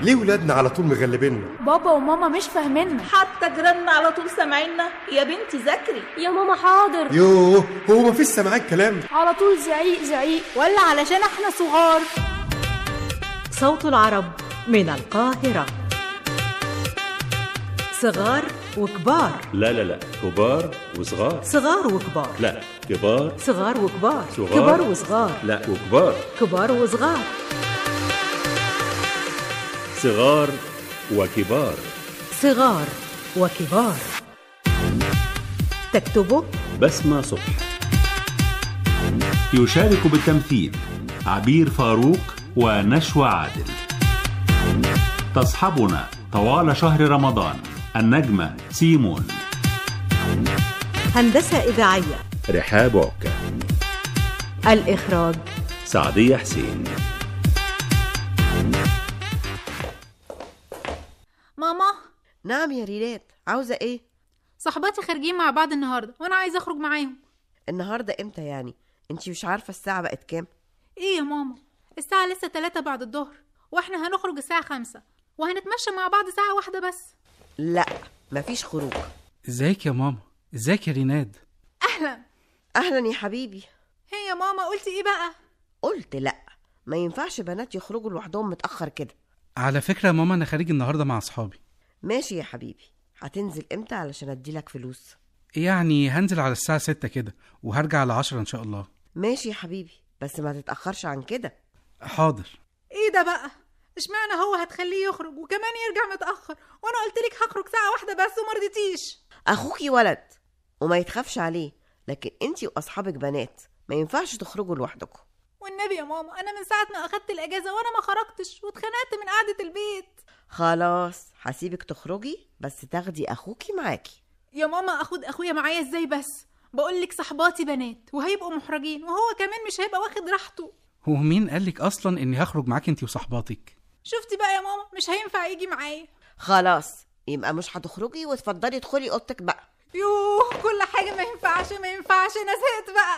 ليه ولادنا على طول مغلبيننا بابا وماما مش فاهميننا حتى جيراننا على طول سامعيننا يا بنتي ذاكري يا ماما حاضر يوه هو مفيش سماعات كلام على طول زعيق زعيق ولا علشان احنا صغار صوت العرب من القاهرة صغار وكبار لا لا لا كبار وصغار صغار وكبار لا كبار صغار وكبار صغار. كبار وصغار لا وكبار كبار وصغار صغار وكبار صغار وكبار تكتبه بسمة صبح يشارك بالتمثيل عبير فاروق ونشوى عادل تصحبنا طوال شهر رمضان النجمة سيمون هندسة إذاعية رحاب عكا الإخراج سعدية حسين ماما نعم يا رينات عاوزة ايه؟ صحباتي خارجين مع بعض النهارده وانا عايزه اخرج معاهم النهاردة امتى يعني؟ انتي مش عارفة الساعة بقت كام؟ ايه يا ماما الساعه لسه تلاتة بعد الظهر واحنا هنخرج الساعه خمسة وهنتمشى مع بعض ساعه واحده بس لا مفيش خروج ازيك يا ماما ازيك يا ريناد اهلا اهلا يا حبيبي هي يا ماما قلتي ايه بقى قلت لا ما ينفعش بنات يخرجوا لوحدهم متأخر كده على فكرة يا ماما أنا خارج النهاردة مع أصحابي ماشي يا حبيبي هتنزل امتى علشان اديلك فلوس يعني هنزل على الساعة ستة كده وهرجع على عشرة إن شاء الله ماشي يا حبيبي بس ما تتأخرش عن كده حاضر ايه ده بقى اشمعنى هو هتخليه يخرج وكمان يرجع متاخر وانا قلت لك هخرج ساعه واحده بس وما رضيتيش اخوكي ولد وما يتخافش عليه لكن انتي واصحابك بنات ما ينفعش تخرجوا لوحدكم والنبي يا ماما انا من ساعه ما اخدت الاجازه وانا ما خرجتش واتخنقت من قعده البيت خلاص هسيبك تخرجي بس تاخدي اخوكي معاكي يا ماما اخد اخويا معايا ازاي بس بقول لك صحباتي بنات وهيبقوا محرجين وهو كمان مش هيبقى واخد راحته هو مين قالك أصلا إني هخرج معاك أنتي وصحباتك شفتي بقى يا ماما مش هينفع يجي معايا خلاص يبقى مش هتخرجي وتفضلي ادخلي اوضتك بقى يوه كل حاجه ما ينفعش ما ينفعش انا زهقت بقى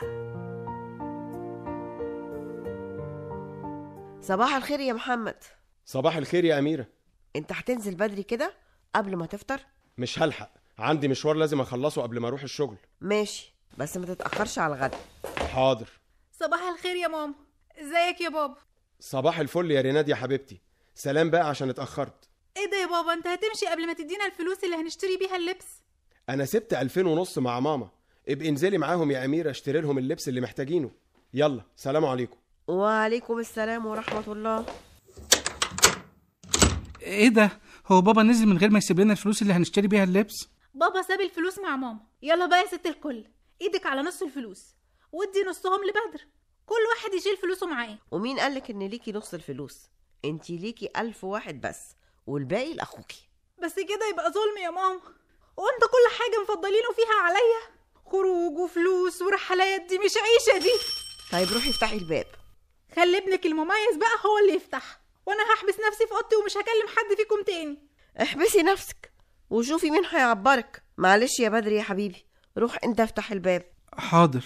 صباح الخير يا محمد صباح الخير يا أميرة انت هتنزل بدري كده قبل ما تفطر مش هلحق عندي مشوار لازم أخلصه قبل ما أروح الشغل ماشي بس ما تتأخرش على الغدا حاضر صباح الخير يا ماما ازيك يا بابا صباح الفل يا ريناد يا حبيبتي سلام بقى عشان اتأخرت ايه ده يا بابا انت هتمشي قبل ما تدينا الفلوس اللي هنشتري بيها اللبس أنا سبت ألفين ونص مع ماما ابقي انزلي معاهم يا أميرة اشتري لهم اللبس اللي محتاجينه يلا سلام عليكم وعليكم السلام ورحمة الله إيه ده هو بابا نزل من غير ما يسيب لنا الفلوس اللي هنشتري بيها اللبس بابا ساب الفلوس مع ماما يلا بقى يا ست الكل ايدك على نص الفلوس وادي نصهم لبدر كل واحد يشيل فلوسه معاه ومين قالك ان ليكي نص الفلوس انتي ليكي ألف واحد بس والباقي لأخوكي بس كده يبقى ظلم يا ماما وانت كل حاجه مفضلينه فيها عليا خروج وفلوس ورحلات دي مش عيشه دي طيب روحي افتحي الباب خلي ابنك المميز بقى هو اللي يفتح وانا هحبس نفسي في اوضتي ومش هكلم حد فيكم تاني احبسي نفسك وشوفي مين هيعبرك معلش يا بدري يا حبيبي روح انت افتح الباب حاضر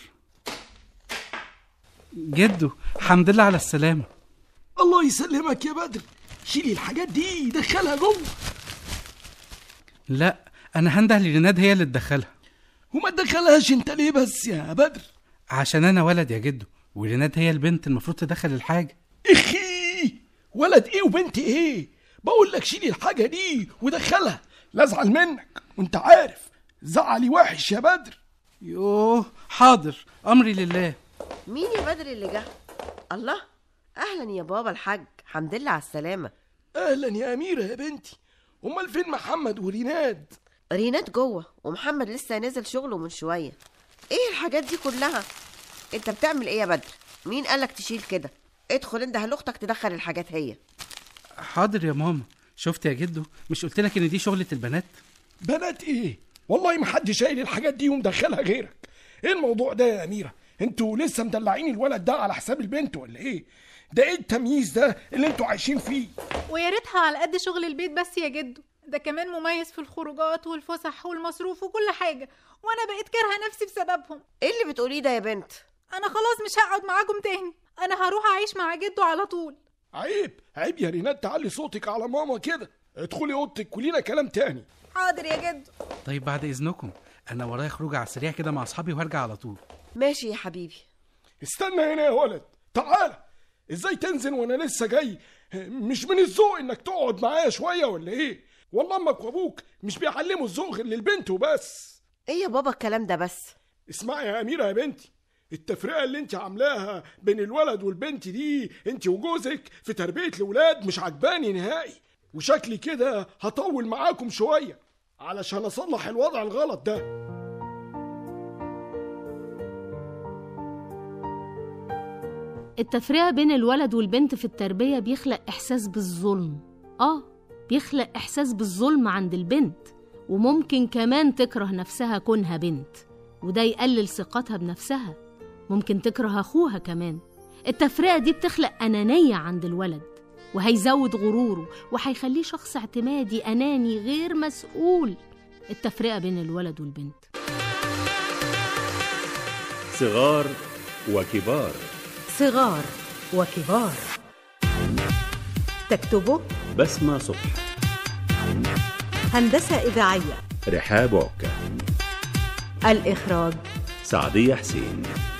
جدو حمد لله على السلامة الله يسلمك يا بدر شيلي الحاجات دي دخلها جوه لا أنا هنده لريناد هي اللي تدخلها وما تدخلهاش انت ليه بس يا بدر عشان أنا ولد يا جدو وريناد هي البنت المفروض تدخل الحاجة اخي ولد ايه وبنت ايه بقول لك شيلي الحاجه دي ودخلها لا ازعل منك وانت عارف زعلي وحش يا بدر يوه حاضر أمري لله مين يا بدر اللي جه الله اهلا يا بابا الحاج حمد لله على السلامة اهلا يا اميره يا بنتي امال فين محمد وريناد رينات جوه ومحمد لسه نازل شغله من شوية ايه الحاجات دي كلها انت بتعمل ايه يا بدر مين قالك تشيل كده ادخل انت لاختك تدخل الحاجات هي حاضر يا ماما شفت يا جدو مش قلت لك ان دي شغلة البنات بنات ايه والله ما حد شايل الحاجات دي ومدخلها غيرك ايه الموضوع ده يا اميره انتوا لسه مدلعين الولد ده على حساب البنت ولا ايه ده ايه التمييز ده اللي انتوا عايشين فيه ويا ريتها على قد شغل البيت بس يا جدو ده كمان مميز في الخروجات والفسح والمصروف وكل حاجه وانا بقيت كارهه نفسي بسببهم ايه اللي بتقوليه ده يا بنت انا خلاص مش هقعد معاكم تاني انا هروح اعيش مع جدو على طول عيب عيب يا رينات تعلي صوتك على ماما كده ادخلي اوضتك ولينا كلام تاني حاضر يا جدو طيب بعد اذنكم انا ورايا خروج على السريع كده مع اصحابي وهرجع على طول ماشي يا حبيبي استنى هنا يا ولد تعال ازاي تنزل وانا لسه جاي مش من الذوق انك تقعد معايا شويه ولا ايه والله امك وابوك مش بيعلموا الذوق غير للبنت وبس ايه يا بابا الكلام ده بس اسمعي يا اميره يا بنتي التفرقه اللي انت عاملاها بين الولد والبنت دي انت وجوزك في تربيه الاولاد مش عجباني نهائي وشكلي كده هطول معاكم شويه علشان اصلح الوضع الغلط ده التفرقة بين الولد والبنت في التربية بيخلق إحساس بالظلم آه بيخلق إحساس بالظلم عند البنت وممكن كمان تكره نفسها كونها بنت وده يقلل ثقتها بنفسها ممكن تكره أخوها كمان التفرقة دي بتخلق أنانية عند الولد وهيزود غروره وهيخليه شخص اعتمادي أناني غير مسؤول التفرقة بين الولد والبنت صغار وكبار صغار وكبار تكتبه بسمة صبحي هندسة إذاعية رحاب عكا الإخراج سعدية حسين